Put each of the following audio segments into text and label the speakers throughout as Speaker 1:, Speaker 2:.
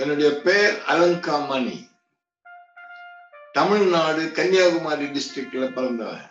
Speaker 1: என்னுடைய பெயர் அலங்கா மணி தமிழ்நாடு கன்னியாகுமரி டிஸ்ட்ரிக்ட்ல பிறந்தவன்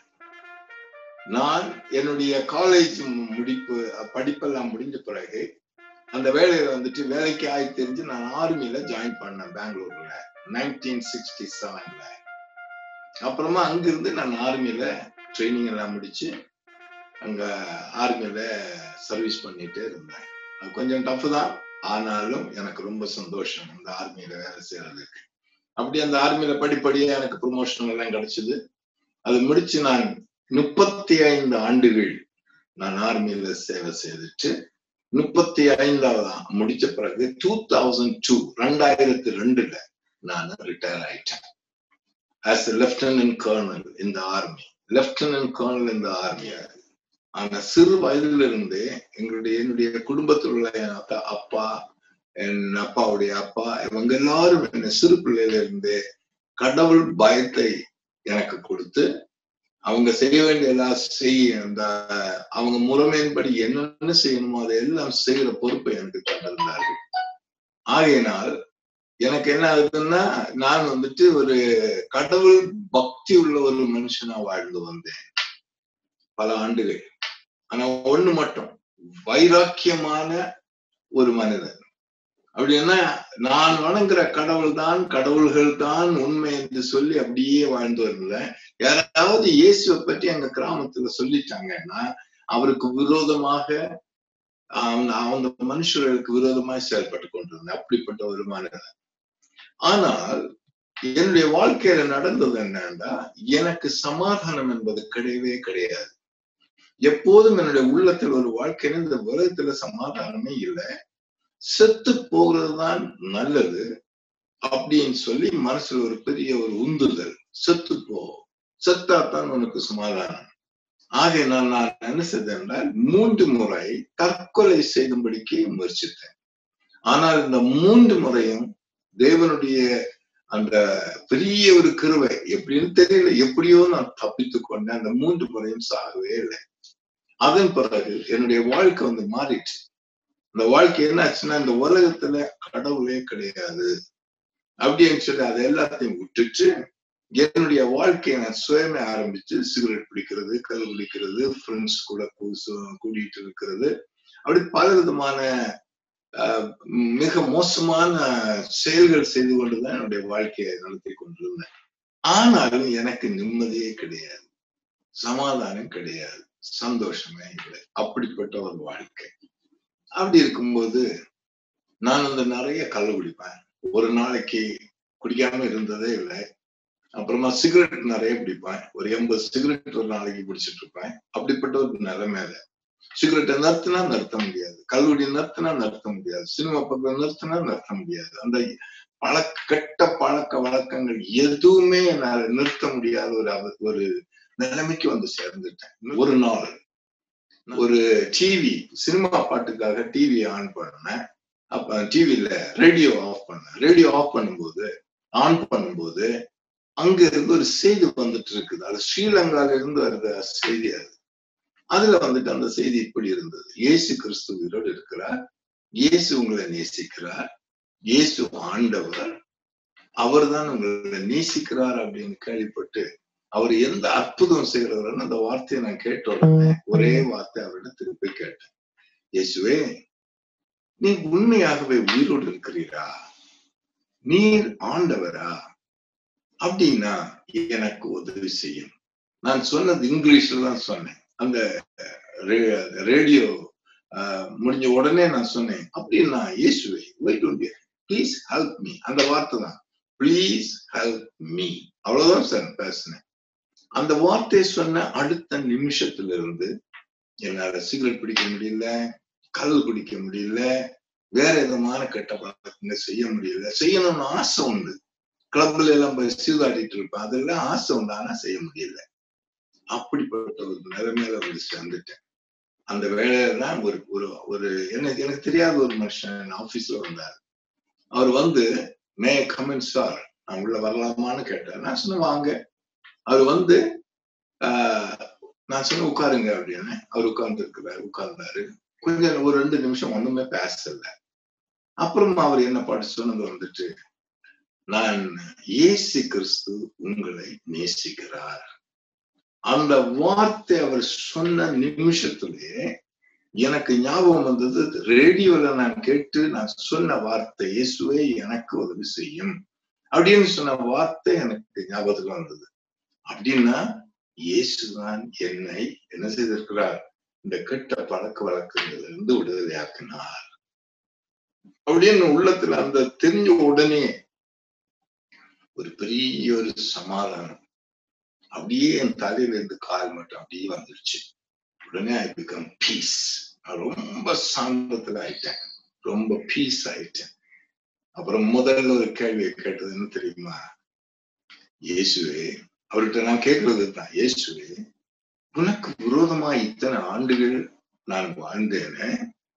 Speaker 1: நான் என்னுடைய காலேஜ் முடிப்பு படிப்பெல்லாம் முடிஞ்ச பிறகு அந்த வேலையில வந்துட்டு வேலைக்கு ஆகி தெரிஞ்சு நான் ஆர்மியில ஜாயின் பண்ணேன் பெங்களூர்ல நைன்டீன் சிக்ஸ்டி செவன்ல அப்புறமா அங்கிருந்து நான் ஆர்மியில ட்ரைனிங் எல்லாம் முடிச்சு அங்க ஆர்மியில சர்வீஸ் பண்ணிட்டு இருந்தேன் அது கொஞ்சம் டஃப் தான் ஆனாலும் எனக்கு ரொம்ப சந்தோஷம் அந்த ஆர்மியில வேலை செய்யறதுக்கு அப்படி அந்த ஆர்மியில படிப்படியா எனக்கு ப்ரொமோஷன் எல்லாம் கிடைச்சது அது முடிச்சு நான் முப்பத்தி ஐந்து ஆண்டுகள் நான் ஆர்மியில சேவை செய்துட்டு முப்பத்தி ஐந்தாவது முடிச்ச பிறகு டூ தௌசண்ட் டூ ரெண்டாயிரத்தி ரெண்டுல நான் ரிட்டையர் ஆயிட்டேன் ஆஸ் லெப்டினன்ட் கர்னல் இந்த ஆர்மி லெப்டினன்ட் கர்னல் இந்த ஆர்மி ஆனா சிறு வயதுல இருந்தே எங்களுடைய என்னுடைய குடும்பத்தில் உள்ள என் அப்பா என் அப்பாவுடைய அப்பா இவங்க எல்லாரும் என்ன சிறு பிள்ளையில இருந்தே கடவுள் பயத்தை எனக்கு கொடுத்து அவங்க செய்ய வேண்டிய எல்லாம் செய்ய அந்த அவங்க முறைமையின்படி என்னென்ன செய்யணுமோ அதை எல்லாம் செய்யற பொறுப்பை எனக்கு தந்திருந்தார்கள் ஆகையினால் எனக்கு என்ன ஆகுதுன்னா நான் வந்துட்டு ஒரு கடவுள் பக்தி உள்ள ஒரு மனுஷனா வாழ்ந்து வந்தேன் பல ஆண்டுகள் ஆனா ஒண்ணு மட்டும் வைராக்கியமான ஒரு மனிதன் அப்படின்னா நான் வணங்குற கடவுள் தான் கடவுள்கள் தான் உண்மை என்று சொல்லி அப்படியே வாழ்ந்து வரல யாராவது இயேசுவை பற்றி எங்க கிராமத்துல சொல்லிட்டாங்கன்னா அவருக்கு விரோதமாக அந்த மனுஷர்களுக்கு விரோதமாக செயல்பட்டு கொண்டிருந்தேன் அப்படிப்பட்ட ஒரு மனிதன் ஆனால் என்னுடைய வாழ்க்கையில நடந்தது என்னன்னா எனக்கு சமாதானம் என்பது கிடையவே கிடையாது எப்போதும் என்னுடைய உள்ளத்தில் ஒரு வாழ்க்கையில இந்த உலகத்துல சமாதானமே இல்லை செத்து போகிறது தான் நல்லது அப்படின்னு சொல்லி மனசுல ஒரு பெரிய ஒரு உந்துதல் செத்து போ செத்தாத்தான் உனக்கு சமாதானம் ஆகையினால் நான் என்ன செய்தேன் என்றால் மூன்று முறை தற்கொலை செய்யும்படிக்கு முயற்சித்தேன் ஆனால் இந்த மூன்று முறையும் தேவனுடைய அந்த பெரிய ஒரு கிருவை எப்படின்னு தெரியல எப்படியோ நான் தப்பித்து கொண்டேன் அந்த மூன்று முறையும் சாகவே இல்லை அதன் பிறகு என்னுடைய வாழ்க்கை வந்து மாறிடுச்சு இந்த வாழ்க்கை என்ன ஆச்சுன்னா இந்த உலகத்துல கடவுளே கிடையாது அப்படின்னு சொல்லி அதை எல்லாத்தையும் விட்டுட்டு என்னுடைய வாழ்க்கையை நான் சுயமே ஆரம்பிச்சு சிகரெட் பிடிக்கிறது கல் பிடிக்கிறது ஃப்ரெண்ட்ஸ் கூட கூட்டிட்டு இருக்கிறது அப்படி பல விதமான மிக மோசமான செயல்கள் செய்து கொண்டுதான் என்னுடைய வாழ்க்கையை நடத்தி கொண்டிருந்தேன் ஆனாலும் எனக்கு நிம்மதியே கிடையாது சமாதானம் கிடையாது சந்தோஷமே இல்லை அப்படிப்பட்ட ஒரு வாழ்க்கை அப்படி இருக்கும்போது நான் வந்து நிறைய கல் குடிப்பேன் ஒரு நாளைக்கு குடிக்காம இருந்ததே இல்லை அப்புறமா சிகரெட் நிறைய பிடிப்பேன் ஒரு எண்பது சிகரெட் ஒரு நாளைக்கு பிடிச்சிட்டு இருப்பேன் அப்படிப்பட்ட ஒரு நிலைமையில சிகரெட்டை நிறுத்தினா நிறுத்த முடியாது கல்குடி நிறுத்தினா நிறுத்த முடியாது சினிமா பக்கம் நிறுத்தினா நிறுத்த முடியாது அந்த பழக்க கெட்ட பழக்க வழக்கங்கள் எதுவுமே என்னால் நிறுத்த முடியாத ஒரு ஒரு நிலைமைக்கு வந்து சேர்ந்துட்டேன் ஒரு நாள் ஒரு டிவி சினிமா பாட்டுக்காக டிவி ஆன் பண்ணேன் அப்ப டிவில ரேடியோ ஆஃப் பண்ணேன் ரேடியோ ஆஃப் பண்ணும்போது ஆன் பண்ணும்போது அங்க இருந்து ஒரு செய்தி வந்துட்டு இருக்குது அது ஸ்ரீலங்கால இருந்து வருத செய்தி அது அதுல வந்துட்டு அந்த செய்தி இப்படி இருந்தது இயேசு கிறிஸ்து உயிரோடு இருக்கிறார் இயேசு உங்களை நேசிக்கிறார் இயேசு ஆண்டவர் அவர் தான் உங்களை நேசிக்கிறார் அப்படின்னு கேள்விப்பட்டு அவர் எந்த அற்புதம் செய்யறவர்னு அந்த வார்த்தையை நான் கேட்ட உடனே ஒரே வார்த்தை அவரிடம் திருப்பி கேட்டேன் இயேசுவே நீ உண்மையாகவே உயிரோடு இருக்கிறீரா நீர் ஆண்டவரா அப்படின்னா எனக்கு உதவி செய்யும் நான் சொன்னது இங்கிலீஷ்ல தான் சொன்னேன் அந்த ரேடியோ முடிஞ்ச உடனே நான் சொன்னேன் அப்படின்னா இயேசுவே wait one please help me அந்த வார்த்தை தான் ப்ளீஸ் ஹெல்ப் மீ அவ்வளவுதான் சார் பேசினேன் அந்த வார்த்தையை சொன்ன அடுத்த நிமிஷத்துல இருந்து என்னால சிகரெட் பிடிக்க முடியல கல் குடிக்க முடியல வேற விதமான கெட்ட பழக்கங்கள் செய்ய முடியல செய்யணும்னு ஆசை உண்டு கிளப்ல எல்லாம் போய் சீதாடிட்டு இருப்பேன் அதெல்லாம் ஆசை உண்டு ஆனா செய்ய முடியல அப்படிப்பட்ட ஒரு நிலைமையில வந்து சேர்ந்துட்டேன் அந்த வேலையில தான் ஒரு ஒரு ஒரு எனக்கு எனக்கு தெரியாத ஒரு மனுஷன் ஆபீஸ்ல வந்தார் அவர் வந்து மே கமெண்ட் சார் நான் உள்ள வரலாமான்னு கேட்டேன் நான் சொன்ன வாங்க அவர் வந்து ஆஹ் நான் சொன்ன உட்காருங்க அப்படின்னு அவர் உட்கார்ந்து இருக்கிறாரு உட்கார்ந்தாரு கொஞ்சம் ஒரு ரெண்டு நிமிஷம் ஒண்ணுமே பேசல அப்புறம் அவர் என்ன பாட்டு சொன்னது வந்துட்டு நான் இயேசு கிறிஸ்து உங்களை நேசிக்கிறார் அந்த வார்த்தை அவர் சொன்ன நிமிஷத்திலே எனக்கு ஞாபகம் வந்தது ரேடியோல நான் கேட்டு நான் சொன்ன வார்த்தை இயேசுவே எனக்கு உதவி செய்யும் அப்படின்னு சொன்ன வார்த்தை எனக்கு ஞாபகத்துக்கு வந்தது அப்படின்னா இயேசுதான் என்னை என்ன செய்திருக்கிறார் இந்த கெட்ட பழக்க வழக்கங்கள்ல இருந்து விடுதலையாக்கினார் அப்படின்னு உள்ளத்துல அந்த தெரிஞ்ச உடனே ஒரு பெரிய ஒரு சமாதானம் அப்படியே என் தலையில இருந்து கால் மட்டும் அப்படியே வந்துருச்சு உடனே ஐ பிகம் பீஸ் நான் ரொம்ப சாந்தத்துல ஆயிட்டேன் ரொம்ப பீஸ் ஆயிட்டேன் அப்புறம் முதல்ல ஒரு கேள்வியை கேட்டது என்ன தெரியுமா இயேசுவே அவர்கிட்ட நான் கேட்கறது தான் இயேசுவே உனக்கு விரோதமா இத்தனை ஆண்டுகள் நான் வாழ்ந்தேனே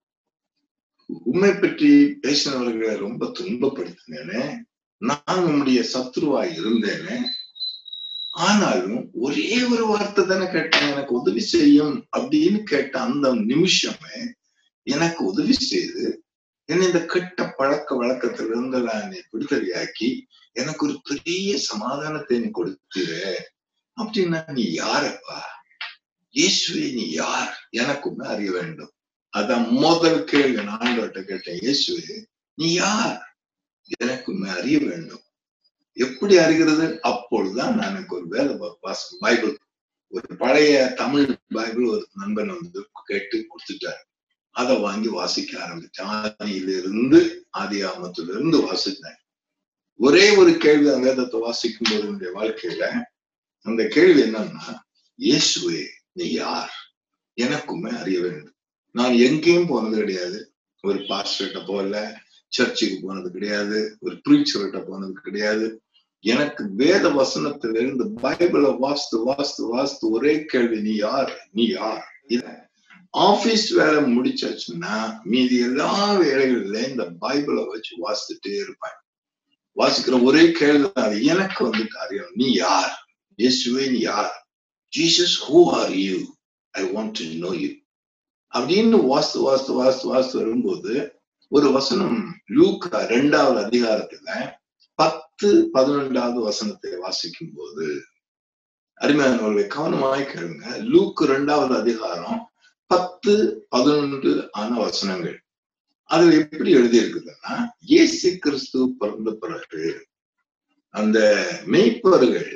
Speaker 1: உண்மை பற்றி பேசினவர்களை ரொம்ப துன்பப்படுத்தினேனே நான் உன்னுடைய சத்ருவா இருந்தேனே ஆனாலும் ஒரே ஒரு வார்த்தை தானே கேட்டேன் எனக்கு உதவி செய்யும் அப்படின்னு கேட்ட அந்த நிமிஷமே எனக்கு உதவி செய்து என்னை இந்த கெட்ட பழக்க வழக்கத்துல இருந்து நான் விடுதலையாக்கி எனக்கு ஒரு பெரிய சமாதானத்தை நீ கொடுத்திர அப்படின்னா நீ யாரப்பா இயேசுவே நீ யார் எனக்குமே அறிய வேண்டும் அதான் முதல் கேள்வி நான் ஆண்டவர்கிட்ட கேட்டேன் இயேசுவே நீ யார் எனக்குமே அறிய வேண்டும் எப்படி அறிகிறது அப்பொழுதுதான் நான் எனக்கு ஒரு வேலை வாசம் பைபிள் ஒரு பழைய தமிழ் பைபிள் ஒரு நண்பன் வந்து கேட்டு கொடுத்துட்டாரு அதை வாங்கி வாசிக்க ஆரம்பிச்சேன் ஆதியிலிருந்து ஆதி ஆமத்துல இருந்து வாசித்தேன் ஒரே ஒரு கேள்வி அந்த வேதத்தை வாசிக்கும் போது என்னுடைய வாழ்க்கையில அந்த கேள்வி என்னன்னா இயேசுவே நீ யார் எனக்குமே அறிய வேண்டும் நான் எங்கேயும் போனது கிடையாது ஒரு பாஸ்டர்கிட்ட போகல சர்ச்சுக்கு போனது கிடையாது ஒரு ப்ரீச்சர்கிட்ட போனது கிடையாது எனக்கு வேத வசனத்திலிருந்து பைபிளை வாஸ்து வாஸ்து வாஸ்து ஒரே கேள்வி நீ யார் நீ யார் இத ஆபீஸ் வேலை முடிச்சாச்சுன்னா மீதி எல்லா வேலைகள்ல இந்த பைபிளை வச்சு வாசித்துட்டே இருப்பேன் வாசிக்கிற ஒரே கேள்வி அது எனக்கு வந்து காரியம் நீ யார் இயேசுவே நீ யார் Jesus who are you I want to know you அப்படின்னு வாஸ்து வாஸ்து வாஸ்து வாஸ்து வரும்போது ஒரு வசனம் லூக்கா ரெண்டாவது அதிகாரத்துல பத்து பதினொன்றாவது வசனத்தை வாசிக்கும் போது அருமையானவர்களை கவனமாய் கேளுங்க லூக்கு ரெண்டாவது அதிகாரம் பத்து பதினொன்று ஆன வசனங்கள் அதுல எப்படி எழுதி இருக்குதுன்னா இயேசு கிறிஸ்து பிறந்த பிறகு அந்த மெய்ப்பர்கள்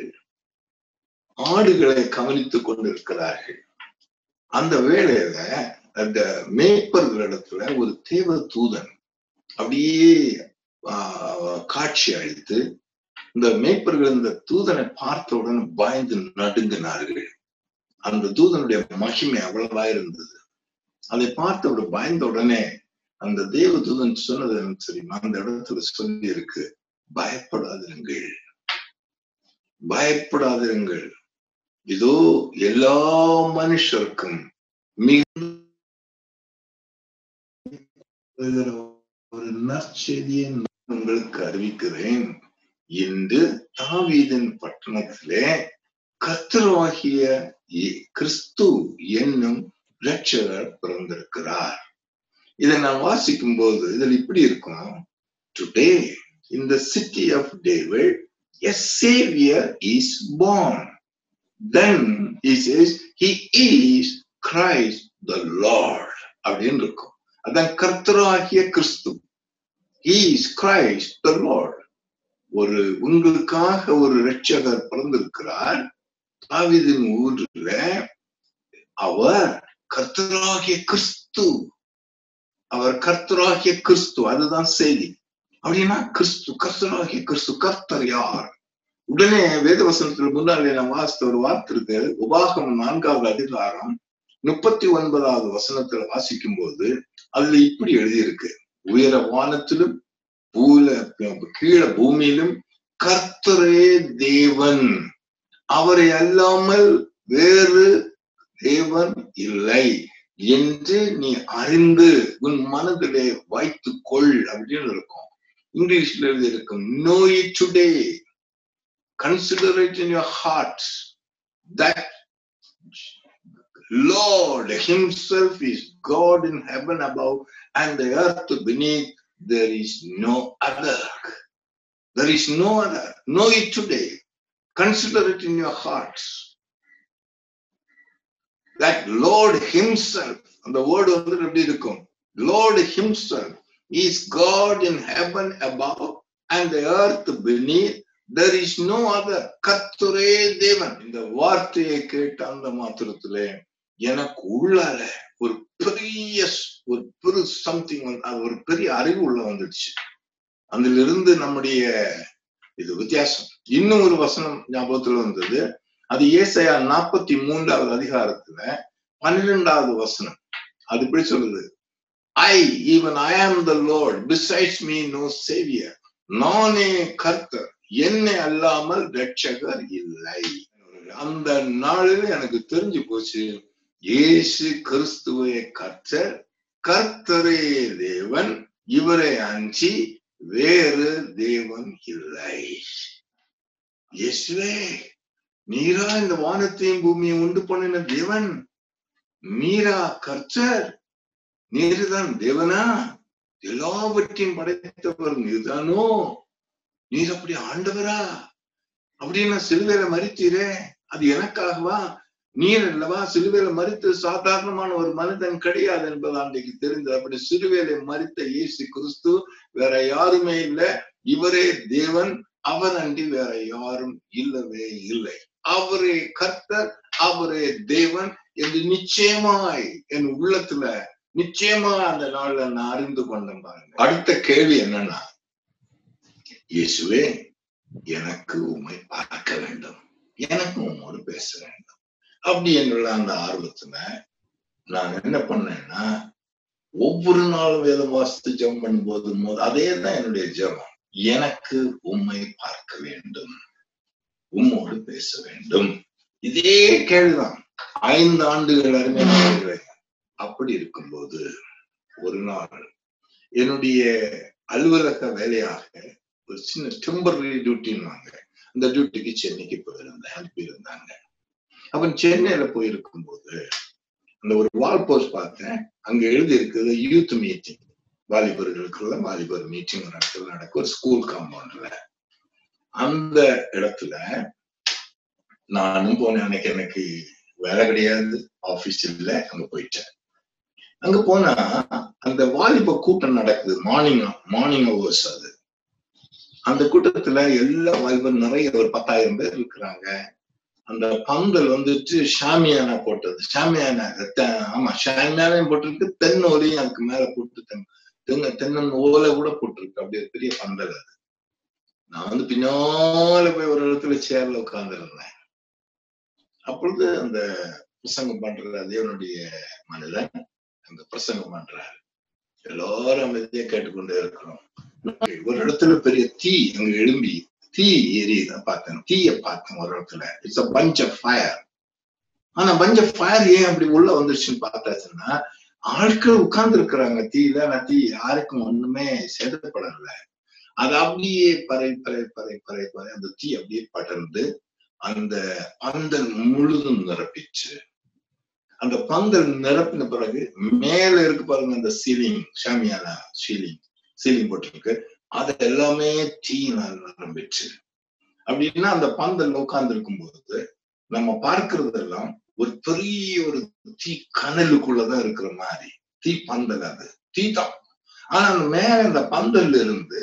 Speaker 1: ஆடுகளை கவனித்துக் கொண்டிருக்கிறார்கள் அந்த வேளையில அந்த மேய்ப்பர்களிடத்துல ஒரு தேவ தூதன் அப்படியே காட்சி அளித்து இந்த மேய்ப்பர்கள் இந்த தூதனை பார்த்தவுடன் பயந்து நடுங்கினார்கள் அந்த தூதனுடைய மகிமை அவ்வளவா இருந்தது அதை பார்த்தவர் பயந்த உடனே அந்த தேவ தூதன் சொன்னது எனக்கு தெரியுமா அந்த இடத்துல சொல்லி இருக்கு பயப்படாதிருங்கள் பயப்படாதிருங்கள் இதோ எல்லா மனுஷருக்கும் மிக ஒரு நற்செய்தியை உங்களுக்கு அறிவிக்கிறேன் என்று தாவீதின் பட்டணத்திலே கர்த்தராகிய கிறிஸ்து என்னும் இரட்சகர் பிறந்திருக்கிறார் இதை நான் வாசிக்கும் போது இதில் இப்படி இருக்கும் today in the city of David a saviour is born then he says he is Christ the Lord அப்படின்னு இருக்கும் அதான் கர்த்தராகிய கிறிஸ்து he is Christ the Lord ஒரு உங்களுக்காக ஒரு இரட்சகர் பிறந்திருக்கிறார் தாவிதின் ஊர்ல அவர் கர்த்தராகிய கிறிஸ்து அவர் கர்த்தராகிய கிறிஸ்து அதுதான் செய்தி அப்படின்னா கிறிஸ்து கர்த்தராகிய கிறிஸ்து கர்த்தர் யார் உடனே வேதவசனத்துல முன்னாலே நான் வாசித்த ஒரு வார்த்தை இருக்கு உபாகம் நான்காவது அதிகாரம் முப்பத்தி ஒன்பதாவது வசனத்துல வாசிக்கும் போது அதுல இப்படி எழுதியிருக்கு உயர வானத்திலும் பூல கீழே பூமியிலும் கர்த்தரே தேவன் அவரை அல்லாமல் வேறு தேவன் இல்லை என்று நீ அறிந்து உன் மனதிலே வைத்துக் கொள் அப்படின்னு இருக்கும் இங்கிலீஷ்ல எழுதி இருக்கும் know it today consider it in your heart that Lord Himself is God in heaven above and the earth beneath. there is no other there is no other know it today consider it in your hearts that lord himself அந்த word வந்து எப்படி இருக்கும் lord himself is god in heaven above and the earth beneath there is no other கர்த்தரே தேவன் இந்த வார்த்தையை கேட்ட அந்த மாத்திரத்திலே எனக்கு உள்ளார ஒரு பெரிய ஒரு பெரு சம்திங் ஒரு பெரிய அறிவு உள்ள வந்துடுச்சு அதுல இருந்து நம்முடைய இது வித்தியாசம் இன்னும் ஒரு வசனம் ஞாபகத்துல வந்தது அது ஏசையா நாற்பத்தி மூன்றாவது அதிகாரத்துல பன்னிரெண்டாவது வசனம் அது இப்படி சொல்லுது ஐ even I am the Lord besides me no saviour நானே கர்த்தர் என்னை அல்லாமல் ரட்சகர் இல்லை அந்த நாளில் எனக்கு தெரிஞ்சு போச்சு இயேசு கிறிஸ்துவே கர்த்தர் கர்த்தரே தேவன் இவரை அஞ்சி வேறு தேவன் இல்லை இயேசுவே நீரா இந்த வானத்தையும் பூமியை உண்டு பண்ணின தேவன் நீரா கர்த்தர் நீர்தான் தேவனா எல்லாவற்றையும் படைத்தவர் நீர்தானோ நீர் அப்படி ஆண்டவரா அப்படின்னு சிலுவையில மறித்தீரே அது எனக்காகவா நீர் அல்லவா சிலுவையில மறித்து சாதாரணமான ஒரு மனிதன் கிடையாது என்பது அன்றைக்கு தெரிந்தது அப்படி சிலுவையில மறித்த இயேசு கிறிஸ்து வேற யாருமே இல்லை இவரே தேவன் அவர் அன்றி வேற யாரும் இல்லவே இல்லை அவரே கர்த்தர் அவரே தேவன் என்று நிச்சயமாய் என் உள்ளத்துல நிச்சயமா அந்த நாள்ல நான் அறிந்து கொண்டேன் பாருங்க அடுத்த கேள்வி என்னன்னா இயேசுவே எனக்கு உண்மை பார்க்க வேண்டும் எனக்கு உம்மோடு பேச வேண்டும் அப்படி என்னுள்ள அந்த ஆர்வத்துல நான் என்ன பண்ணேன்னா ஒவ்வொரு நாளும் வேதம் வாசித்து ஜெபம் பண்ணும்போது போது அதே தான் என்னுடைய ஜெபம் எனக்கு உண்மை பார்க்க வேண்டும் உம்மோடு பேச வேண்டும் இதே கேள்விதான் ஐந்து ஆண்டுகள் அருமையாக அப்படி இருக்கும்போது ஒரு நாள் என்னுடைய அலுவலக வேலையாக ஒரு சின்ன டெம்பரரி டியூட்டின்னாங்க அந்த டியூட்டிக்கு சென்னைக்கு போயிருந்தேன் அனுப்பியிருந்தாங்க அவன் சென்னையில போயிருக்கும் போது அந்த ஒரு வால் போஸ்ட் பார்த்தேன் அங்க எழுதி இருக்குது யூத் மீட்டிங் வாலிபர்களுக்குள்ள வாலிபர் மீட்டிங் ஒரு இடத்துல நடக்கும் ஒரு ஸ்கூல் காம்பவுண்ட்ல அந்த இடத்துல நானும் போனேன் அன்னைக்கு எனக்கு வேலை கிடையாது ஆபீஸ் இல்ல அங்க போயிட்டேன் அங்க போனா அந்த வாலிப கூட்டம் நடக்குது மார்னிங் மார்னிங் ஹவர்ஸ் அது அந்த கூட்டத்துல எல்லா வாலிபர் நிறைய ஒரு பத்தாயிரம் பேர் இருக்கிறாங்க அந்த பந்தல் வந்துட்டு ஷாமியானா போட்டது ஷாமியானா ஆமா ஷாமியானையும் போட்டிருக்கு தென் ஓலையும் அதுக்கு மேல போட்டு தென் தென்ன தென்னன் ஓலை கூட போட்டிருக்கு அப்படி ஒரு பெரிய பந்தல் அது நான் வந்து பின்னால போய் ஒரு இடத்துல சேர்ல உட்கார்ந்துருந்தேன் அப்பொழுது அந்த பிரசங்கம் பண்ற தேவனுடைய மனிதன் அங்க பிரசங்கம் பண்றாரு எல்லாரும் அமைதியா கேட்டுக்கொண்டே இருக்கிறோம் ஒரு இடத்துல பெரிய தீ அங்க எழும்பி தீ எரியுத பார்த்தேன் தீய பார்த்தேன் ஒரு இடத்துல it's a bunch of fire ஆனா பஞ்ச் ஆஃப் ஃபயர் ஏன் அப்படி உள்ள வந்துருச்சுன்னு பார்த்தாச்சுன்னா ஆட்கள் உட்கார்ந்து இருக்கிறாங்க தீயில ஆனா தீ யாருக்கும் ஒண்ணுமே சேதப்படல அது அப்படியே பறை பறை பறை பறை பறை அந்த தீ அப்படியே படர்ந்து அந்த பந்தல் முழுதும் நிரப்பிச்சு அந்த பந்தல் நிரப்பின பிறகு மேல இருக்கு பாருங்க அந்த சீலிங் ஷாமியானா சீலிங் சீலிங் போட்டிருக்கு அது எல்லாமே தீயினால் நிரம்பிச்சு அப்படின்னா அந்த பந்தல் உட்கார்ந்து இருக்கும் போது நம்ம பார்க்கறதெல்லாம் ஒரு பெரிய ஒரு தீ கனலுக்குள்ளதான் இருக்கிற மாதிரி தீ பந்தல் அது தீ தான் ஆனா அந்த மேல அந்த பந்தல்ல இருந்து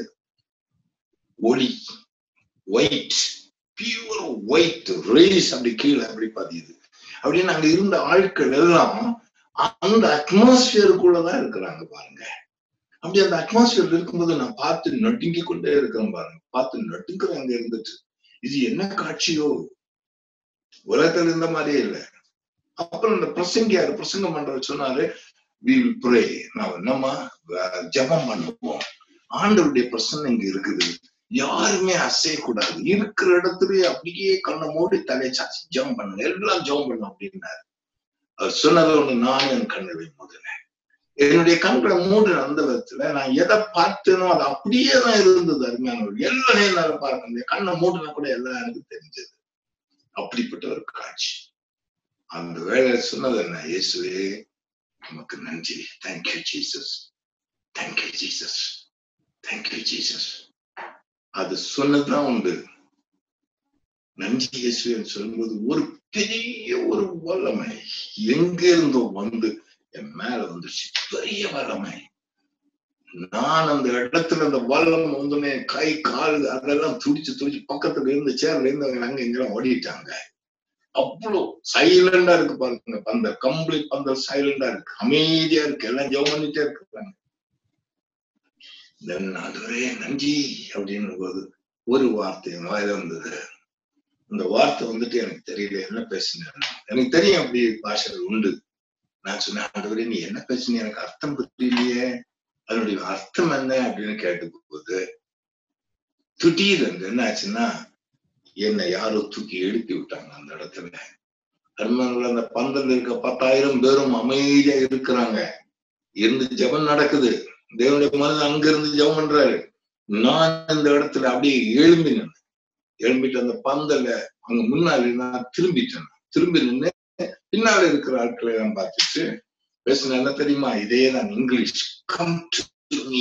Speaker 1: ஒளி ஒயிட் பியூர் ஒயிட் ரேஸ் அப்படி கீழே அப்படி பதியுது அப்படின்னு அங்க இருந்த ஆட்கள் எல்லாம் அந்த அட்மாஸ்பியருக்குள்ளதான் இருக்கிறாங்க பாருங்க அப்படி அந்த அட்மாஸ்பியர் இருக்கும்போது நான் பார்த்து நடுங்கி கொண்டே இருக்கிறேன் பாருங்க பார்த்து நடுங்குறேன் அங்க இருந்துட்டு இது என்ன காட்சியோ உலகத்துல இருந்த மாதிரியே இல்லை அப்புறம் இந்த பிரசங்கியாரு பிரசங்கம் பண்றவர் சொன்னாரு வில் ப்ரே நான் நம்ம ஜபம் பண்ணுவோம் ஆண்டவருடைய பிரசன்னம் இங்க இருக்குது யாருமே அசையக்கூடாது இருக்கிற இடத்துலயே அப்படியே கண்ணை மூடி தலையை சாச்சி ஜெபம் பண்ணுங்க எல்லாம் ஜெபம் பண்ணும் அப்படின்னாரு அவர் சொன்னது ஒண்ணு நானும் என் கண்ணை முதலேன் என்னுடைய கண்களை மூடுற அந்த விதத்துல நான் எதை பார்த்தேனோ அது அப்படியே தான் இருந்தது அருமையான எல்லாம் என்னால பார்க்க முடியும் கண்ணை மூடினா கூட எல்லாம் எனக்கு தெரிஞ்சது அப்படிப்பட்ட ஒரு காட்சி அந்த வேலை சொன்னது என்ன இயேசுவே நமக்கு நன்றி thank you Jesus thank you Jesus thank you Jesus அது சொன்னதுதான் உண்டு நன்றி இயேசுன்னு சொல்லும்போது ஒரு பெரிய ஒரு வல்லமை எங்க இருந்தோ வந்து என் மேல வந்துச்சு பெரிய வல்லமை நான் அந்த இடத்துல அந்த வல்லம் வந்து கை கால் அதெல்லாம் துடிச்சு துடிச்சு பக்கத்துல இருந்து சேர்ல இருந்து அங்க இங்கெல்லாம் ஓடிட்டாங்க அவ்வளவு சைலண்டா இருக்கு பாருங்க பந்தல் கம்ப்ளீட் பந்தல் சைலண்டா இருக்கு அமைதியா இருக்கு எல்லாம் ஜெபம் பண்ணிட்டே இருக்காங்க அதுவரே நன்றி அப்படின்னு போது ஒரு வார்த்தை என் வாயில வந்தது அந்த வார்த்தை வந்துட்டு எனக்கு தெரியல என்ன பேசினேன் எனக்கு தெரியும் அப்படி பாஷைகள் உண்டு நான் சொன்னேன் ஆண்டவரே நீ என்ன பேசுன எனக்கு அர்த்தம் புரியலையே அதனுடைய அர்த்தம் என்ன அப்படின்னு கேட்டு போகுது திடீர்னு என்ன ஆச்சுன்னா என்னை யாரோ தூக்கி எழுப்பி விட்டாங்க அந்த இடத்துல அருமங்கள் அந்த பந்தல் இருக்க பத்தாயிரம் பேரும் அமைதியா இருக்கிறாங்க இருந்து ஜெபம் நடக்குது தேவனுடைய மனது அங்க இருந்து ஜெபம் பண்றாரு நான் இந்த இடத்துல அப்படியே எழும்பினேன் எழும்பிட்டு அந்த பந்தல அங்க முன்னாடி நான் திரும்பிட்டேன் திரும்பி நின்று பின்னால இருக்கிற ஆட்களை எல்லாம் பார்த்துட்டு பேசுன என்ன தெரியுமா இதே தான் இங்கிலீஷ் கம் டு மீ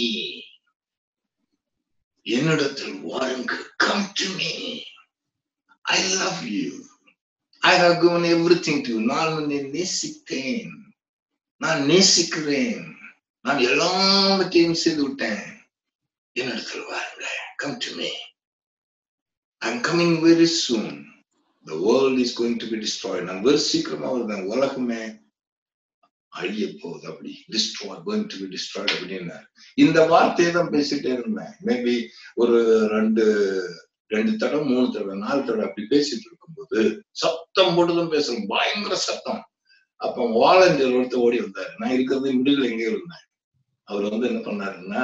Speaker 1: என்னிடத்தில் வாருங்க come to me I love you I have given everything to you நான் உன்னை நேசித்தேன் நான் நேசிக்கிறேன் நான் எல்லாவற்றையும் செய்து விட்டேன் என்னிடத்தில் வாருங்க come to me I'm coming very soon. The world is going to be destroyed. நான் வெறு சீக்கிரமா வருவேன் உலகமே அழிய போகுது அப்படி destroy going to be destroyed அப்படின்னா இந்த வார்த்தையை தான் பேசிட்டே இருந்தேன் மேபி ஒரு ரெண்டு ரெண்டு தடவை மூணு தடவை நாலு தடவை அப்படி பேசிட்டு இருக்கும்போது சத்தம் போட்டுதான் பேசுறோம் பயங்கர சத்தம் அப்ப வாலண்டியர் ஒருத்தர் ஓடி வந்தாரு நான் இருக்கிறது மிடில் எங்கே இருந்தேன் அவர் வந்து என்ன பண்ணாருன்னா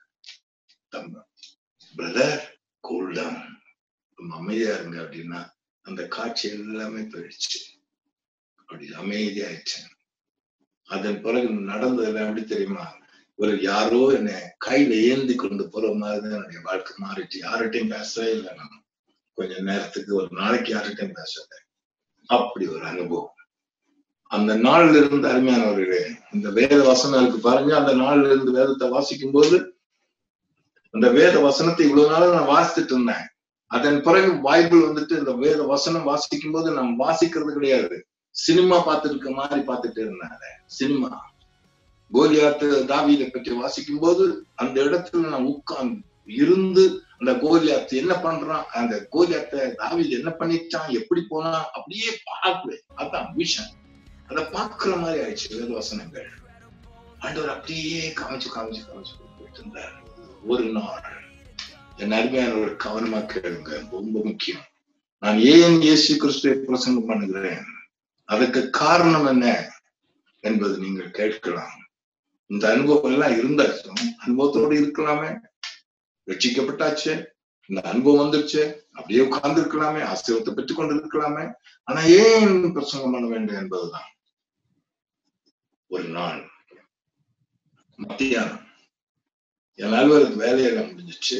Speaker 1: பிரதர் கூல் டவுன் அமைதியா இருங்க அப்படின்னா அந்த காட்சி எல்லாமே போயிடுச்சு அப்படி அமைதியாயிடுச்சு அதன் பிறகு நடந்ததுல எப்படி தெரியுமா ஒரு யாரோ என்ன கையில ஏந்தி கொண்டு போற மாதிரிதான் என்னுடைய வாழ்க்கை மாறிச்சு யார்கிட்டையும் பேசவே இல்லை நான் கொஞ்ச நேரத்துக்கு ஒரு நாளைக்கு யார்கிட்டையும் பேசல அப்படி ஒரு அனுபவம் அந்த நாள்ல இருந்து அருமையானவர்களே இந்த வேத வசனம் இருக்கு பாருங்க அந்த நாள்ல இருந்து வேதத்தை வாசிக்கும் போது அந்த வேத வசனத்தை இவ்வளவு நாளும் நான் வாசித்துட்டு இருந்தேன் அதன் பிறகு பைபிள் வந்துட்டு இந்த வேத வசனம் வாசிக்கும் போது நான் வாசிக்கிறது கிடையாது சினிமா பார்த்துருக்க மாதிரி பார்த்துட்டு இருந்தாங்க சினிமா கோலியாத்து தாவீதை பற்றி வாசிக்கும் போது அந்த இடத்துல நான் உட்கார்ந்து இருந்து அந்த கோலியாத்து என்ன பண்றான் அந்த கோலியாத்த தாவீது என்ன பண்ணிட்டான் எப்படி போனான் அப்படியே பார்க்குவேன் அதான் விஷன் அதை பார்க்கிற மாதிரி ஆயிடுச்சு வேத வசனங்கள் ஆண்டவர் அப்படியே காமிச்சு காமிச்சு காமிச்சு போயிட்டு இருந்தார் ஒரு நாள் என் அருமையானவர் கவனமா கேளுங்க ரொம்ப முக்கியம் நான் ஏன் இயேசு கிறிஸ்துவை பிரசங்கம் பண்ணுகிறேன் அதுக்கு காரணம் என்ன என்பது நீங்கள் கேட்கலாம் இந்த அனுபவம் எல்லாம் இருந்தாச்சு அனுபவத்தோடு இருக்கலாமே ரட்சிக்கப்பட்டாச்சு இந்த அனுபவம் வந்துருச்சு அப்படியே உட்கார்ந்து இருக்கலாமே ஆசீர்வத்தை பெற்றுக் கொண்டு இருக்கலாமே ஆனா ஏன் பிரசங்கம் பண்ண வேண்டும் என்பதுதான் ஒரு நாள் மத்தியானம் என் அலுவலகத்து வேலையெல்லாம் முடிஞ்சிச்சு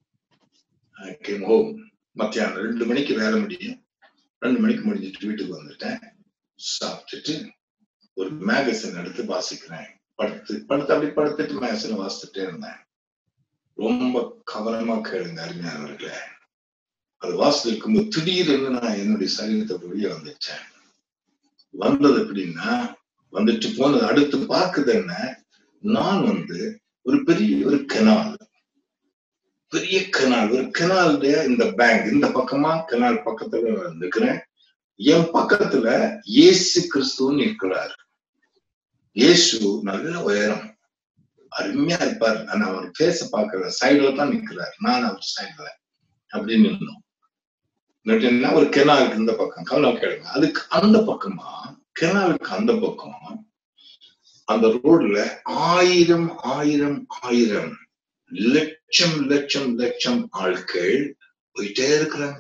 Speaker 1: கேம் ஹோம் மத்தியானம் ரெண்டு மணிக்கு வேலை முடியும் ரெண்டு மணிக்கு முடிஞ்சிட்டு வீட்டுக்கு வந்துட்டேன் சாப்பிட்டுட்டு ஒரு மேகசின் எடுத்து வாசிக்கிறேன் படுத்து படுத்து அப்படி படுத்துட்டு மேகசின் வாசித்துட்டே இருந்தேன் ரொம்ப கவனமா கேளுங்க அருமையானவர்களே அது வாசித்து இருக்கும்போது திடீர்னு நான் என்னுடைய சரீரத்தை வெளியே வந்துட்டேன் வந்தது எப்படின்னா வந்துட்டு போனது அடுத்து பார்க்குது என்ன நான் வந்து ஒரு பெரிய ஒரு கெனால் பெரிய கெனால் ஒரு கெனால் இந்த பேங்க் இந்த பக்கமா கெனால் பக்கத்துல நிற்கிறேன் என் பக்கத்துல இயேசு கிறிஸ்துவன்னு இருக்கிறார் இயேசு நல்ல உயரம் அருமையா இருப்பார் ஆனா அவர் பேச பாக்குற சைடுல தான் நிக்கிறார் நான் அவர் சைடுல அப்படின்னு நின்னோம் நின்னுட்டேன்னா ஒரு கெனாலுக்கு இந்த பக்கம் கவனம் கேளுங்க அதுக்கு அந்த பக்கமா கெனாலுக்கு அந்த பக்கம் அந்த ரோட்ல ஆயிரம் ஆயிரம் ஆயிரம் லட்சம் லட்சம் லட்சம் ஆட்கள் போயிட்டே இருக்கிறாங்க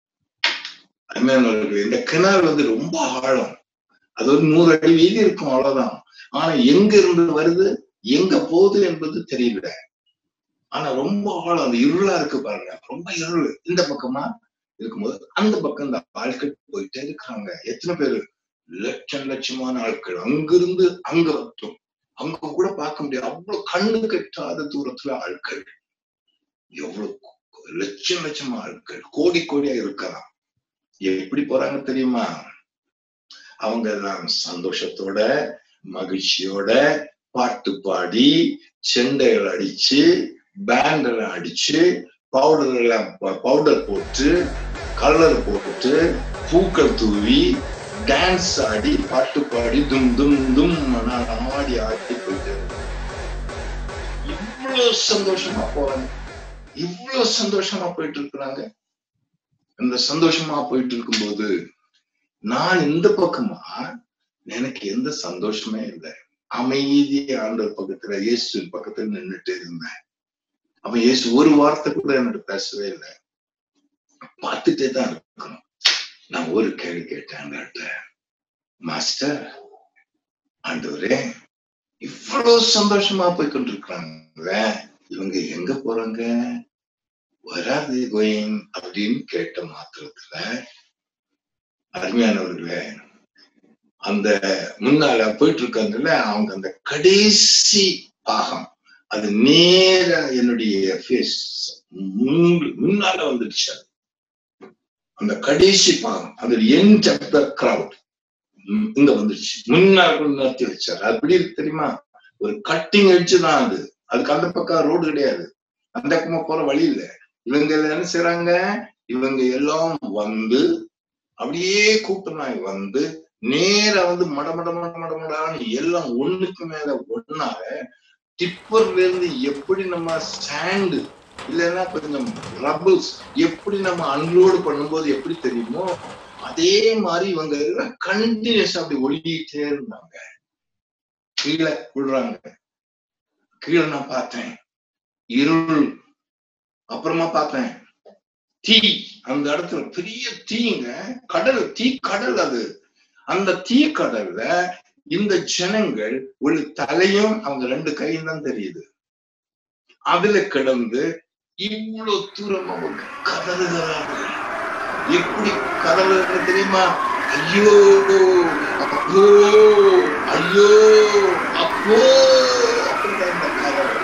Speaker 1: இந்த கிணறு வந்து ரொம்ப ஆழம் அது ஒரு நூறு அடி வீதி இருக்கும் அவ்வளவுதான் ஆனா எங்க இருந்து வருது எங்க போகுது என்பது தெரியல ஆனா ரொம்ப ஆழம் அந்த இருளா இருக்கு பாருங்க ரொம்ப இருள் இந்த பக்கமா இருக்கும்போது அந்த பக்கம் இந்த ஆட்கள் போயிட்டே இருக்கிறாங்க எத்தனை பேரு லட்சம் லட்சமான ஆட்கள் அங்கிருந்து அங்க வட்டும் அங்க கூட பார்க்க முடியாது அவ்வளவு கண்ணு கட்டாத தூரத்துல ஆட்கள் எவ்வளவு லட்சம் லட்சமா ஆட்கள் கோடி கோடியா இருக்கலாம் எப்படி போறாங்க தெரியுமா அவங்க எல்லாம் சந்தோஷத்தோட மகிழ்ச்சியோட பாட்டு பாடி செண்டைகள் அடிச்சு பேண்ட் எல்லாம் அடிச்சு பவுடர் எல்லாம் பவுடர் போட்டு கலர் போட்டு பூக்கள் தூவி டான்ஸ் ஆடி பாட்டு பாடி தும் தும் தும் ஆடி ஆடி போயிட்டு இவ்வளவு சந்தோஷமா போறாங்க இவ்வளவு சந்தோஷமா போயிட்டு இருக்கிறாங்க இந்த சந்தோஷமா போயிட்டு இருக்கும்போது நான் இந்த பக்கமா எனக்கு எந்த சந்தோஷமே இல்லை அமைதி ஆண்டவர் பக்கத்துல இயேசு பக்கத்துல நின்றுட்டு இருந்தேன் அவன் இயேசு ஒரு வார்த்தை கூட என்னோட பேசவே இல்லை பார்த்துட்டே தான் இருக்கணும் நான் ஒரு கேள்வி கேட்டேன் மாஸ்டர் ஆண்டவரே இவ்வளவு சந்தோஷமா போய் கொண்டிருக்கிறாங்க இவங்க எங்க போறாங்க வராது கோயிங் அப்படின்னு கேட்ட மாத்திரத்துல அருமையானவர்களே அந்த முன்னால போயிட்டு இருக்காங்கல்ல அவங்க அந்த கடைசி பாகம் அது நேர என்னுடைய ஃபேஸ் முன்னால வந்துடுச்சு அது அந்த கடைசி பாகம் அது எண்ட் ஆஃப் த கிரவுட் இங்க வந்துருச்சு முன்னாடி நிறுத்தி வச்சாரு அப்படி இருக்கு தெரியுமா ஒரு கட்டிங் எட்ஜ் தான் அது அதுக்கு அந்த பக்கம் ரோடு கிடையாது அந்த பக்கமா போற வழி இல்ல இவங்க என்ன செய்யறாங்க இவங்க எல்லாம் வந்து அப்படியே கூட்டமாய் வந்து நேரா வந்து மட மட மட மட மடான்னு எல்லாம் ஒண்ணுக்கு மேல ஒன்னாக டிப்பர்ல இருந்து எப்படி நம்ம ஸ்டாண்டு இல்லைன்னா கொஞ்சம் ரபிள்ஸ் எப்படி நம்ம அன்லோடு பண்ணும்போது எப்படி தெரியுமோ அதே மாதிரி இவங்க எல்லாம் கண்டினியூஸ் அப்படி ஒழிக்கிட்டே இருந்தாங்க கீழே விடுறாங்க கீழே நான் பார்த்தேன் இருள் அப்புறமா பார்த்தேன் தீ அந்த இடத்துல பெரிய தீங்க கடல் தீ கடல் அது அந்த தீ கடல்ல இந்த ஜனங்கள் ஒரு தலையும் அவங்க ரெண்டு கையும் தான் தெரியுது அதுல கிடந்து இவ்வளவு தூரம் அவங்க கதறுகிறார்கள் எப்படி கதறுகிறது தெரியுமா ஐயோ அப்போ ஐயோ அப்போ அப்படின்ற இந்த கதறு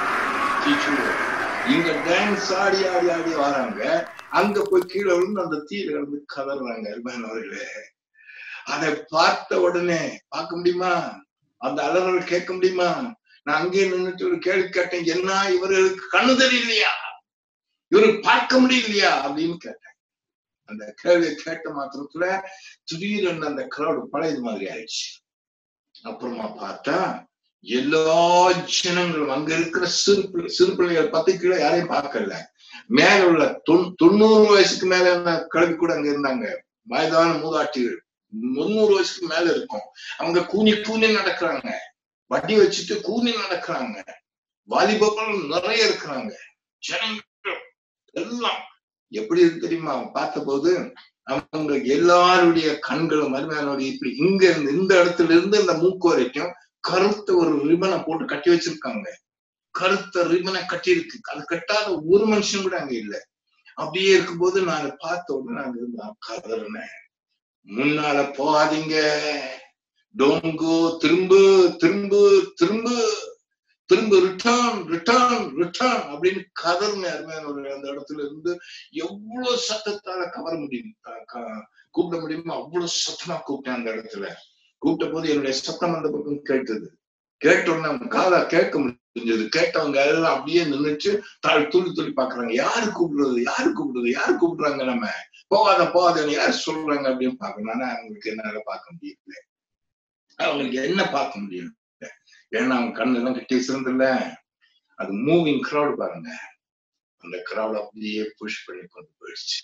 Speaker 1: இங்க டான்ஸ் ஆடி ஆடி ஆடி வராங்க அங்க போய் கீழே விழுந்து அந்த தீர இருந்து கதறாங்க அருமையானவர்களே அதை பார்த்த உடனே பார்க்க முடியுமா அந்த அலறல் கேட்க முடியுமா நான் அங்கே நின்றுட்டு ஒரு கேள்வி கேட்டேன் என்ன இவர்களுக்கு கண்ணு தெரியலையா இவருக்கு பார்க்க முடியலையா அப்படின்னு கேட்டேன் அந்த கேள்வியை கேட்ட மாத்திரத்துல திடீரென்று அந்த கிரௌடு பழையது மாதிரி ஆயிடுச்சு அப்புறமா பார்த்தா எல்லா ஜனங்களும் அங்க இருக்கிற சிறு பிள்ளை சிறு பிள்ளைகள் பத்து கிலோ யாரையும் பார்க்கல மேல உள்ள தொன் தொண்ணூறு வயசுக்கு மேல கிளம்பி கூட அங்க இருந்தாங்க வயதான மூதாட்டிகள் முன்னூறு வயசுக்கு மேல இருக்கும் அவங்க கூனி கூனி நடக்கிறாங்க வட்டி வச்சுட்டு கூனி நடக்கிறாங்க வாலிபர்கள் நிறைய இருக்கிறாங்க ஜனங்கள் எல்லாம் எப்படி இருக்கு தெரியுமா பார்த்த போது அவங்க எல்லாருடைய கண்களும் மருமையானுடைய இப்படி இங்க இருந்து இந்த இடத்துல இருந்து இந்த மூக்கு வரைக்கும் கருத்த ஒரு ரிபனை போட்டு கட்டி வச்சிருக்காங்க கருத்த ரிபனை கட்டி இருக்கு அது கட்டாத ஒரு மனுஷன் கூட அங்க இல்லை அப்படியே இருக்கும்போது நான் பார்த்த உடனே நாங்க கதறினேன் முன்னால போகாதீங்க டோங்கோ திரும்பு திரும்பு திரும்பு திரும்ப ரிட்டர்ன் ரிட்டர்ன் ரிட்டர்ன் அப்படின்னு கதர்னு அருமையான ஒரு அந்த இடத்துல இருந்து எவ்வளவு சத்தத்தால கவர முடியும் கூப்பிட முடியுமோ அவ்வளவு சத்தமா கூப்பிட்டேன் அந்த இடத்துல கூப்பிட்ட போது என்னுடைய சத்தம் அந்த பக்கம் கேட்டது கேட்டோடனே அவங்க காதா கேட்க முடிஞ்சது கேட்டவங்க எல்லாம் அப்படியே நின்றுச்சு தாழ் துளி துளி பாக்குறாங்க யாரு கூப்பிடுறது யாரு கூப்பிடுறது யாரு கூப்பிடுறாங்க நம்ம போகாத போகாதன்னு யார் சொல்றாங்க அப்படின்னு பாக்கணும் ஆனா அவங்களுக்கு என்னால பார்க்க முடியல அவங்களுக்கு என்ன பார்க்க முடியும் ஏன்னா அவங்க கண்ணு எல்லாம் கட்டி வச்சிருந்தில்ல அது மூவிங் கிரௌட் பாருங்க அந்த கிரௌட் அப்படியே புஷ் பண்ணி கொண்டு போயிடுச்சு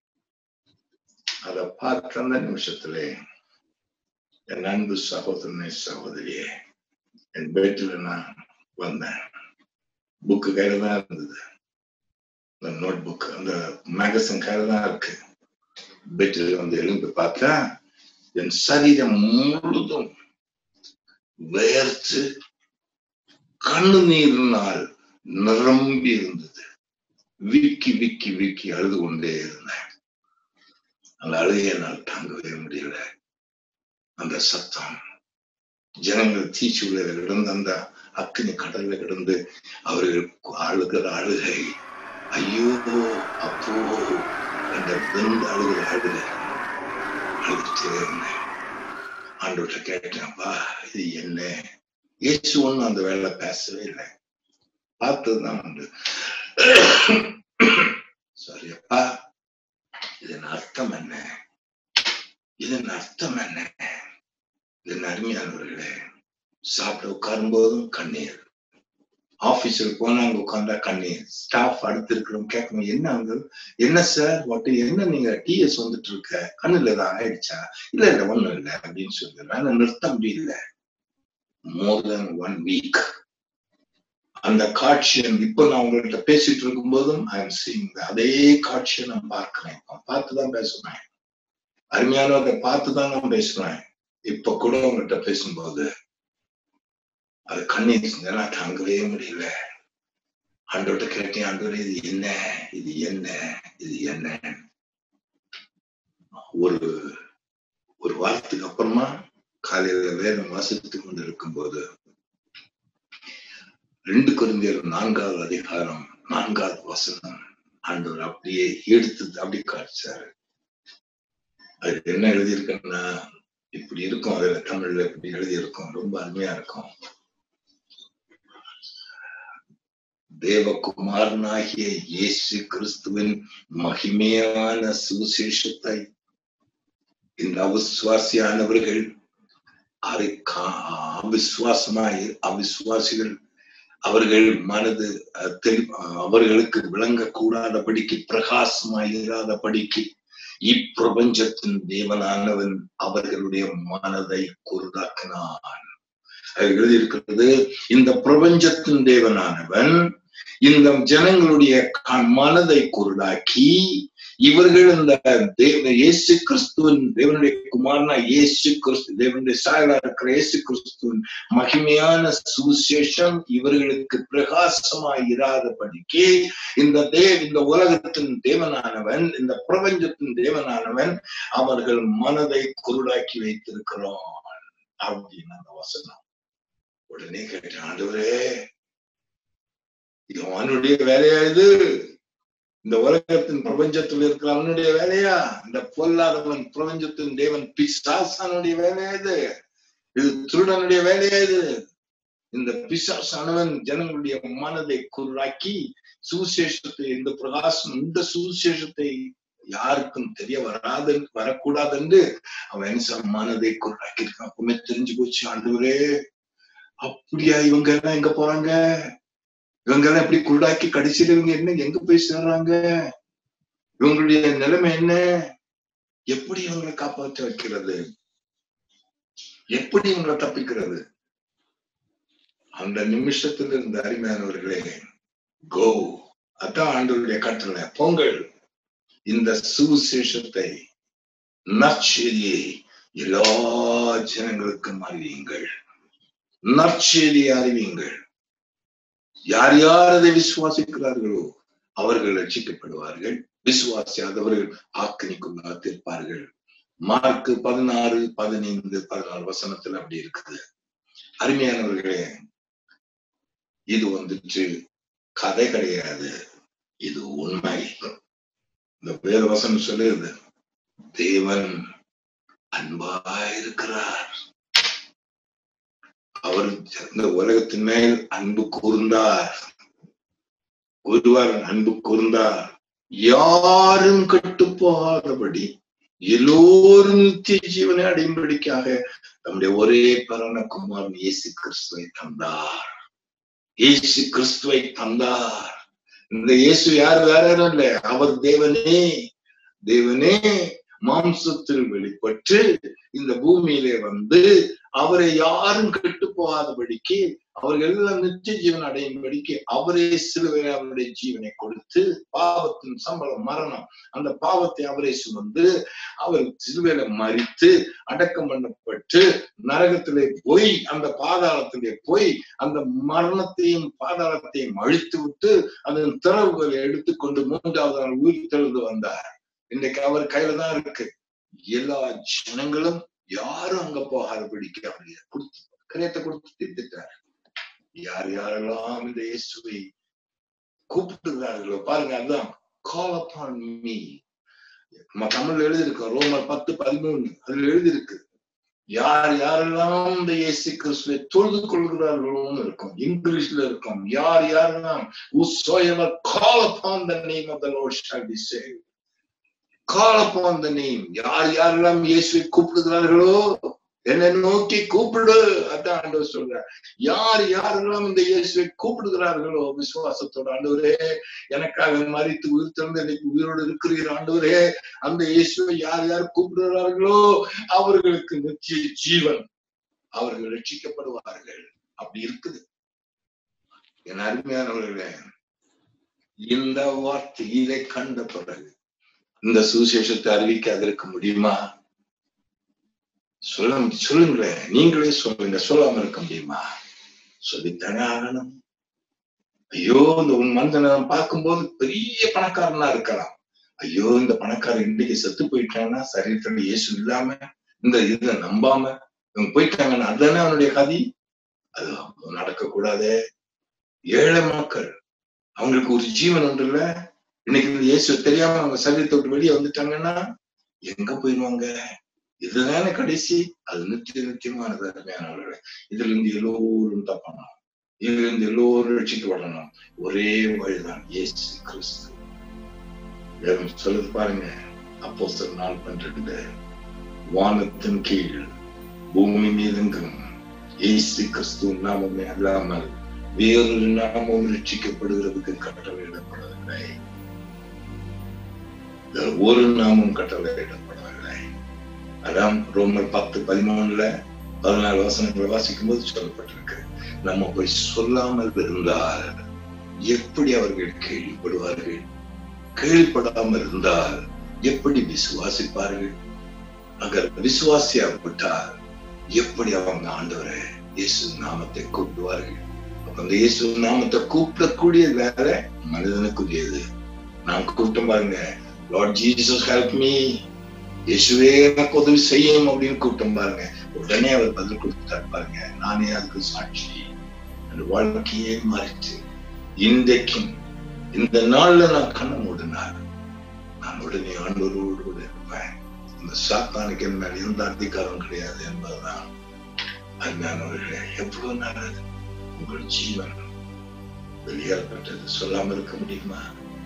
Speaker 1: அத பார்த்த அந்த நிமிஷத்துல என் அன்பு சகோதரனே சகோதரியே என் பெட்ல நான் வந்தேன் புக்கு கையில தான் இருந்தது அந்த நோட் புக் அந்த மேகசின் கையில தான் இருக்கு பெட்ல வந்து எழுந்து பார்த்தா என் சரீரம் முழுதும் வேர்த்து கண்ணு நீரினால் நிரம்பி இருந்தது விக்கி விக்கி விக்கி அழுது கொண்டே இருந்தேன் அந்த அழுகையை என்னால் தாங்கவே முடியல அந்த சத்தம் ஜனங்கள் தீச்சுள்ள கிடந்து அந்த அக்கினி கடல்ல கிடந்து அவர்கள் அழுகிற அழுகை ஐயோ அப்போ அந்த விருந்து அழுகிற அழுக அழுதுட்டே இருந்தேன் ஆண்டோட்ட கேட்டேன்ப்பா இது என்ன இயேசு ஒண்ணும் அந்த வேலை பேசவே இல்லை பார்த்ததுதான் உண்டு சாரி அப்பா இதன் அர்த்தம் என்ன இதன் அர்த்தம் என்ன இதன் அருமையானவர்களே சாப்பிட உட்காரும் போதும் கண்ணீர் ஆபீஸுக்கு போனா அங்க உட்கார்ந்தா கண்ணீர் ஸ்டாஃப் அடுத்து இருக்கிறவங்க கேட்கணும் என்ன அங்க என்ன சார் ஒட்டு என்ன நீங்க டிஎஸ் வந்துட்டு இருக்க கண்ணுல ஏதாவது ஆயிடுச்சா இல்ல இல்ல ஒண்ணும் இல்ல அப்படின்னு சொல்லிடுறேன் நிறுத்த முடியல மோர் தென் ஒன் வீக் அந்த காட்சியை இப்ப நான் உங்கள்கிட்ட பேசிட்டு இருக்கும் போதும் ஐ எம் சீங் அதே காட்சியை நான் பார்க்கிறேன் பார்த்துதான் பேசுறேன் அருமையானவரை பார்த்துதான் நான் பேசுறேன் இப்ப கூட உங்கள்கிட்ட பேசும்போது அது கண்ணீர் நான் தாங்கவே முடியல ஆண்டோட்ட கேட்டேன் ஆண்டோட இது என்ன இது என்ன இது என்ன ஒரு ஒரு வாரத்துக்கு அப்புறமா காலையில வேதம் வாசித்துக் கொண்டு இருக்கும்போது ரெண்டு குழந்தையர் நான்காவது அதிகாரம் நான்காவது வசனம் ஆண்டவர் அப்படியே எடுத்து அப்படி காட்சாரு அது என்ன எழுதியிருக்குன்னா இப்படி இருக்கும் அதுல தமிழ்ல இப்படி எழுதி இருக்கும் ரொம்ப அருமையா இருக்கும் தேவகுமாரனாகிய இயேசு கிறிஸ்துவின் மகிமையான சுவிசேஷத்தை இந்த அவிசுவாசியானவர்கள் அவிசுவாசமாய் அவிசுவாசிகள் அவர்கள் மனது அவர்களுக்கு விளங்கக்கூடாதபடிக்கு பிரகாசமாயிராதபடிக்கு இப்பிரபஞ்சத்தின் தேவனானவன் அவர்களுடைய மனதை குருடாக்கினான் எழுதியிருக்கிறது இந்த பிரபஞ்சத்தின் தேவனானவன் இந்த ஜனங்களுடைய மனதை குருடாக்கி இவர்கள் இந்த தேவ இயேசு கிறிஸ்துவின் தேவனுடைய குமாரனா இயேசு கிறிஸ்து தேவனுடைய சாயலா இருக்கிற இயேசு கிறிஸ்துவின் மகிமையான சுவிசேஷம் இவர்களுக்கு பிரகாசமாய் இராதபடிக்கு இந்த தேவ இந்த உலகத்தின் தேவனானவன் இந்த பிரபஞ்சத்தின் தேவனானவன் அவர்கள் மனதை குருடாக்கி வைத்திருக்கிறோம் அப்படின்னு அந்த வசனம் உடனே கேட்டேன் ஆண்டவரே இது அவனுடைய வேலையா இது இந்த உலகத்தின் பிரபஞ்சத்தில் இருக்கிற அவனுடைய வேலையா இந்த பொல்லாதவன் பிரபஞ்சத்தின் தேவன் பிசாசானுடைய வேலையா இது இது திருடனுடைய வேலையா இது இந்த பிசாசானவன் ஜனங்களுடைய மனதை குருளாக்கி சுவிசேஷத்தை இந்த பிரகாசம் இந்த சுவிசேஷத்தை யாருக்கும் தெரிய வராது வரக்கூடாது என்று அவன் மனதை குருளாக்கி இருக்கான் அப்பவுமே தெரிஞ்சு போச்சு ஆண்டவரே அப்படியா இவங்க எல்லாம் எங்க போறாங்க இவங்க எல்லாம் எப்படி குருடாக்கி கடைசியில இவங்க என்ன எங்க போய் சேர்றாங்க இவங்களுடைய நிலைமை என்ன எப்படி இவங்களை காப்பாற்ற வைக்கிறது எப்படி இவங்களை தப்பிக்கிறது அந்த நிமிஷத்துல இருந்த அருமையானவர்களே கோ அதான் ஆண்டவருடைய கட்டளை பொங்கல் இந்த சுவிசேஷத்தை நற்செய்தியை எல்லா ஜனங்களுக்கும் அறிவியுங்கள் நற்செய்தியை அறிவியுங்கள் யார் யார் அதை விசுவாசிக்கிறார்களோ அவர்கள் ரட்சிக்கப்படுவார்கள் விசுவாசியாதவர்கள் ஆக்கினிக்குள்ளாத்திருப்பார்கள் மார்க்கு பதினாறு பதினைந்து பதினாறு வசனத்துல அப்படி இருக்குது அருமையானவர்களே இது வந்துட்டு கதை கிடையாது இது உண்மை இந்த வேத வசனம் சொல்லுது தேவன் அன்பாயிருக்கிறார் அவர் இந்த உலகத்தின் மேல் அன்பு கூர்ந்தார் ஒருவர் அன்பு கூர்ந்தார் யாரும் கெட்டு போகாதபடி எல்லோரும் நித்திய ஜீவனை அடையும்படிக்காக நம்முடைய ஒரே பரம குமாரன் இயேசு கிறிஸ்துவை தந்தார் இயேசு கிறிஸ்துவை தந்தார் இந்த இயேசு யார் வேற யாரும் இல்ல அவர் தேவனே தேவனே மாம்சத்தில் வெளிப்பட்டு இந்த பூமியிலே வந்து அவரை யாரும் கெட்டு போகாதபடிக்கு அவர்கள் எல்லாம் நித்திய ஜீவன் அடையும்படிக்கு அவரே சிலுவையில் அவருடைய ஜீவனை கொடுத்து பாவத்தின் சம்பளம் மரணம் அந்த பாவத்தை அவரே சுமந்து அவர் சிலுவையில மறித்து அடக்கம் பண்ணப்பட்டு நரகத்திலே போய் அந்த பாதாளத்திலே போய் அந்த மரணத்தையும் பாதாளத்தையும் அழித்து விட்டு அதன் திறவுகளை எடுத்துக்கொண்டு மூன்றாவது நாள் உயிர் தெழுந்து வந்தார் இன்னைக்கு அவர் கையில தான் இருக்கு எல்லா ஜனங்களும் யாரும் அங்க போகாதபடிக்கு அவருடைய கொடுத்து கிரயத்தை கொடுத்து தீர்த்துட்டார் யார் யாரெல்லாம் இந்த இயேசுவை கூப்பிட்டுகிறார்களோ பாருங்க அதுதான் கால் அப்பான் மீ நம்ம தமிழ்ல எழுதியிருக்கோம் ரோமர் பத்து பதிமூணு அதுல எழுதியிருக்கு யார் யாரெல்லாம் இந்த இயேசு கிறிஸ்துவை தொழுது கொள்கிறார்களோன்னு இருக்கும் இங்கிலீஷ்ல இருக்கும் யார் யாரெல்லாம் whosoever call upon the name of the Lord shall be saved call upon the name யார் யாரெல்லாம் இயேசுவை கூப்பிடுகிறார்களோ என்னை நோக்கி கூப்பிடு அதான் ஆண்டவர் சொல்றார் யார் யாரெல்லாம் இந்த இயேசுவை கூப்பிடுகிறார்களோ விசுவாசத்தோட ஆண்டவரே எனக்காக மறித்து உயிர் திறந்து இன்னைக்கு உயிரோடு இருக்கிறீர் ஆண்டவரே அந்த இயேசுவை யார் யார் கூப்பிடுகிறார்களோ அவர்களுக்கு நிச்சய ஜீவன் அவர்கள் ரட்சிக்கப்படுவார்கள் அப்படி இருக்குது என் அருமையானவர்களே இந்த வார்த்தையிலே கண்ட பிறகு இந்த சுவிசேஷத்தை அறிவிக்காதிருக்க முடியுமா சொல்ல சொல்லுங்களேன் நீங்களே சொல்லுங்க சொல்லாம இருக்க முடியுமா சொல்லித்தானே ஆகணும் ஐயோ இந்த உன் மனிதனை பார்க்கும்போது பெரிய பணக்காரனா இருக்கலாம் ஐயோ இந்த பணக்காரன் இன்றைக்கு செத்து போயிட்டான்னா சரீரத்துல இயேசு இல்லாம இந்த இதை நம்பாம இவங்க போயிட்டாங்கன்னா அதுதானே அவனுடைய கதி அது நடக்க கூடாதே ஏழை மக்கள் அவங்களுக்கு ஒரு ஜீவன் ஒன்று இல்ல இன்னைக்கு இந்த இயேசு தெரியாம அவங்க சரீரத்தை விட்டு வெளியே வந்துட்டாங்கன்னா எங்க போயிடுவாங்க இதுதானே கடைசி அது நித்திய நித்தியமானது அருமையானவர்களே இதுல இருந்து எல்லோரும் தப்பணும் இதுல இருந்து எல்லோரும் ரட்சிக்கப்படணும் ஒரே வழிதான் இயேசு கிறிஸ்து வேதம் சொல்லுது பாருங்க அப்போ நாள் பன்னிரண்டு வானத்தின் கீழ் பூமி மீதெங்கும் இயேசு கிறிஸ்து நாமமே அல்லாமல் வேறொரு நாமம் ரட்சிக்கப்படுகிறதுக்கு கட்டளையிடப்படவில்லை ஒரு நாமும் கட்டளையிடப்படவில்லை அதான் ரோமர் பத்து பதிமூணுல பதினாலு வசனங்களை வாசிக்கும் போது சொல்லப்பட்டிருக்கு நம்ம போய் சொல்லாமல் இருந்தால் எப்படி அவர்கள் கேள்விப்படுவார்கள் கேள்விப்படாமல் இருந்தால் எப்படி விசுவாசிப்பார்கள் அகர் விசுவாசியாவிட்டால் எப்படி அவங்க ஆண்டவரை இயேசு நாமத்தை கூப்பிடுவார்கள் அப்ப அந்த இயேசு நாமத்தை கூப்பிடக்கூடிய வேலை மனிதனுக்குரியது நான் கூப்பிட்டோம் பாருங்க லார்ட் ஜீசஸ் ஹெல்ப் மீ இயேசுவே எனக்கு உதவி செய்யும் அப்படின்னு கூப்பிட்டோம் பாருங்க உடனே அவர் பதில் கொடுத்தார் பாருங்க நானே அதுக்கு சாட்சி அந்த வாழ்க்கையே மாறிட்டு இன்றைக்கும் இந்த நாள்ல நான் கண்ணை மூடினார் நான் உடனே ஆண்டவரோடு கூட இருப்பேன் இந்த சாத்தானுக்கு என் மேல் எந்த அதிகாரம் கிடையாது என்பதுதான் அருமையானவர்களே எவ்வளவு நல்லது உங்கள் ஜீவன் வெளியேறப்பட்டது சொல்லாம இருக்க முடியுமா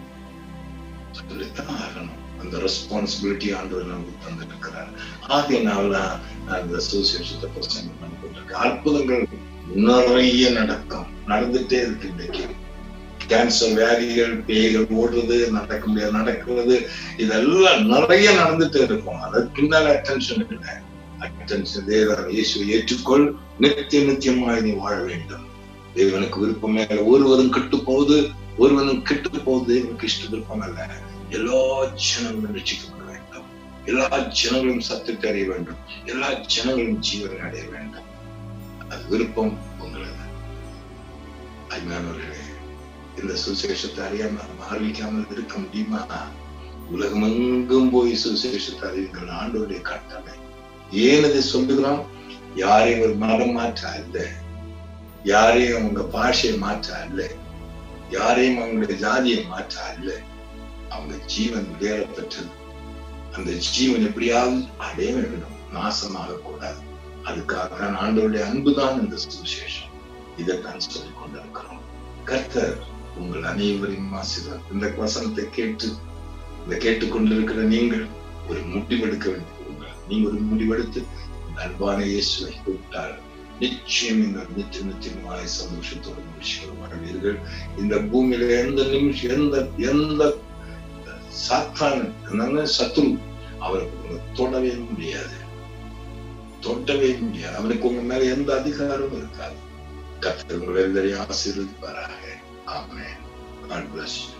Speaker 1: சொல்லித்தான் ஆகணும் அந்த ரெஸ்பான்சிபிலிட்டி ஆண்டவர் நமக்கு தந்திருக்கிறார் ஆகையினால நான் இந்த அசோசியேஷத்தை பிரசங்கம் பண்ணி கொண்டிருக்கேன் அற்புதங்கள் நிறைய நடக்கும் நடந்துட்டே இருக்கு இன்னைக்கு கேன்சர் வியாதிகள் பேய்கள் ஓடுறது நடக்க முடியாது நடக்கிறது இதெல்லாம் நிறைய நடந்துட்டு இருக்கும் அதற்கு பின்னால அட்டென்ஷன் இல்லை அட்டென்ஷன் தேவன் இயேசுவை ஏற்றுக்கொள் நித்திய நித்தியமாய் நீ வாழ வேண்டும் தேவனுக்கு விருப்பமே இல்லை ஒருவரும் கெட்டு போகுது ஒருவனும் கெட்டு போகுது எனக்கு இஷ்ட விருப்பம் அல்ல எல்லா ஜனங்களும் ரசிக்கப்பட வேண்டும் எல்லா ஜனங்களும் சத்துக்கு அறிய வேண்டும் எல்லா ஜனங்களும் ஜீவனை அடைய வேண்டும் அது விருப்பம் உங்களது அருமையானவர்களே இந்த சுசேஷத்தை அறியாம அறிவிக்காமல் இருக்க முடியுமா உலகமெங்கும் போய் சுசேஷத்தை அறிவிக்கிற ஆண்டோடைய கட்டளை ஏன் இதை சொல்லுகிறோம் யாரையும் ஒரு மதம் மாற்ற அல்ல யாரையும் அவங்க பாஷையை மாற்ற அல்ல யாரையும் அவங்களுடைய ஜாதியை மாற்ற அல்ல அவங்க ஜீவன் விளையாடப்பட்டது அந்த ஜீவன் எப்படியாவது அடைய வேண்டும் நாசமாக கூடாது அதுக்காக தான் ஆண்டவருடைய அன்புதான் இந்த சுவிசேஷம் இதைத்தான் சொல்லிக் கொண்டிருக்கிறோம் கர்த்தர் உங்கள் அனைவரையும் ஆசிரியர் இந்த வசனத்தை கேட்டு இந்த கேட்டுக்கொண்டிருக்கிற நீங்கள் ஒரு முடிவெடுக்க வேண்டிய நீங்க ஒரு முடிவெடுத்து அன்பான இயேசுவை கூப்பிட்டால் நிச்சயம் இந்த நித்திய நித்தியமாய் சந்தோஷத்தோடு மகிழ்ச்சியோடு வாழ்வீர்கள் இந்த பூமியில எந்த நிமிஷம் எந்த எந்த சாத்தான் என்னன்னா சத்ரு அவருக்கு தொடவே முடியாது தொட்டவே முடியாது அவனுக்கு உங்க மேல எந்த அதிகாரமும் இருக்காது கத்தர் உங்களை எல்லாரையும் ஆசீர்வதிப்பாராக ஆமென் God bless you.